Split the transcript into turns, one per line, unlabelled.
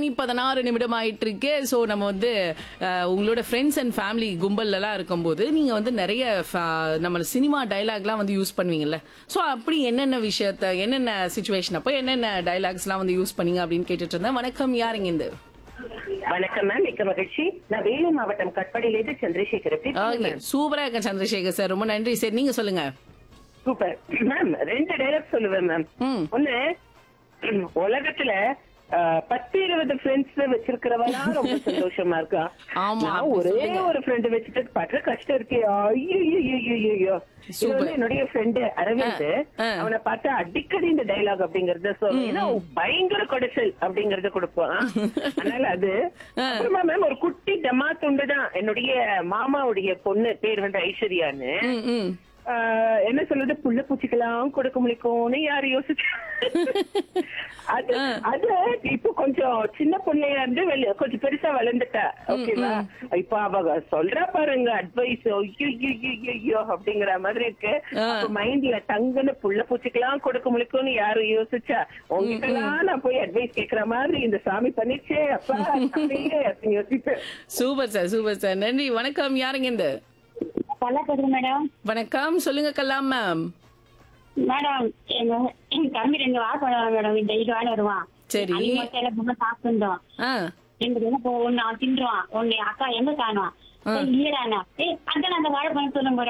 மணி பதினாறு நிமிடம் ஆயிட்டு இருக்கு ஸோ நம்ம வந்து அஹ், உங்களோட ஃப்ரெண்ட்ஸ் அண்ட் ஃபேமிலி கும்பல்லாம் இருக்கும்போது நீங்க வந்து நிறைய ஃப- நம்ம சினிமா டைலாக்லாம் வந்து யூஸ் பண்ணுவீங்கல்ல ஸோ அப்படி என்னென்ன விஷயத்த என்னென்ன சுச்சுவேஷன் அப்போ என்னென்ன டைலாக்ஸ்லாம் வந்து யூஸ் பண்ணீங்க அப்படின்னு கேட்டுட்டு இருந்தேன் வணக்கம் யாருங்க இந்த
வணக்கம் மேம் மிக்க மகிழ்ச்சி நான் வேலூர் மாவட்டம் கட்பாடியிலிருந்து சந்திரசேகர் எப்படி இருக்கீங்க மேம்?
சூப்பரா இருக்க சந்திரசேகர் சார் ரொம்ப நன்றி சரி நீங்க சொல்லுங்க
சூப்பர் மேம் ரெண்டு டைலாக் சொல்லுவேன் மேம்
ம்.
ஒண்ணு உலகத்துல அஹ், பத்து இருபது ஃப்ரெண்ட்ஸ் வச்சிருக்கிறவனா ரொம்ப சந்தோஷமா இருக்கா
ஆமா,
நான்
அப்படி
ஒரே
சொல்லுங்க.
ஒரு ஃப்ரெண்ட் வச்சுட்டு படுற கஷ்டம் இருக்கே ஐயோ ஐயோ இது
Super.
வந்து என்னுடைய ஃப்ரெண்டு அரவிந்த்
ஆ, ஆ.
அவனை பார்த்தா அடிக்கடி இந்த டைலாக் அப்படிங்கறத சொல்லுவேன் ஏன்னா அவன் பயங்கர கொடைச்சல் அப்படிங்கறத கொடுப்பான் அதனால அது அப்புறமா மேம் ஒரு குட்டி டமா துண்டு தான் என்னுடைய மாமாவுடைய பொண்ணு பேர் வந்து ஐஸ்வர்யான்னு
ம் ம்
ஆஹ் என்ன சொல்றது புள்ள பூச்சிக்கெல்லாம் கொடுக்க முடிக்கும்னு யாரு யோசிச்சு அது அது இப்போ கொஞ்சம் சின்ன பொண்ணையா இருந்து வெளிய கொஞ்சம் பெருசா வளர்ந்துட்டா ஓகேவா இப்ப அவ சொல்றா பாருங்க அட்வைஸ் ஐயோ அப்படிங்கிற மாதிரி இருக்கு அப்ப மைண்ட்ல டங்குன்னு புள்ள பூச்சிக்கெல்லாம் கொடுக்க முடிக்கும்னு யாரு யோசிச்சா உங்ககிட்ட எல்லாம் நான் போய் அட்வைஸ் கேக்குற மாதிரி இந்த சாமி பண்ணிச்சே அப்பா சாமியே அப்படின்னு யோசிப்பேன்
சூப்பர் சார் சூப்பர் சார் நன்றி வணக்கம் யாருங்க இந்த
நல்லா பேசுங்க மேடம்
வணக்கம் சொல்லுங்க கலாம் மேம்
மேடம் எங்க எங்க தம்பி ரெண்டு வாரம் பண்ணுவான் மேடம் இந்த இது வாரம் வருவான்
சரி.
அது மட்டும் எல்லாம் பொம்மை சாப்பிட்டுருந்தோம்
ஆ
ரெண்டு பேரும் போ ஒண்ணு அவன் தின்றுவான் ஒண்ணு அக்கா எங்க காணுவான் இல்லடாண்ணா ஏய் அதான் அந்த வாழைப்பழம் சொல்லும் போற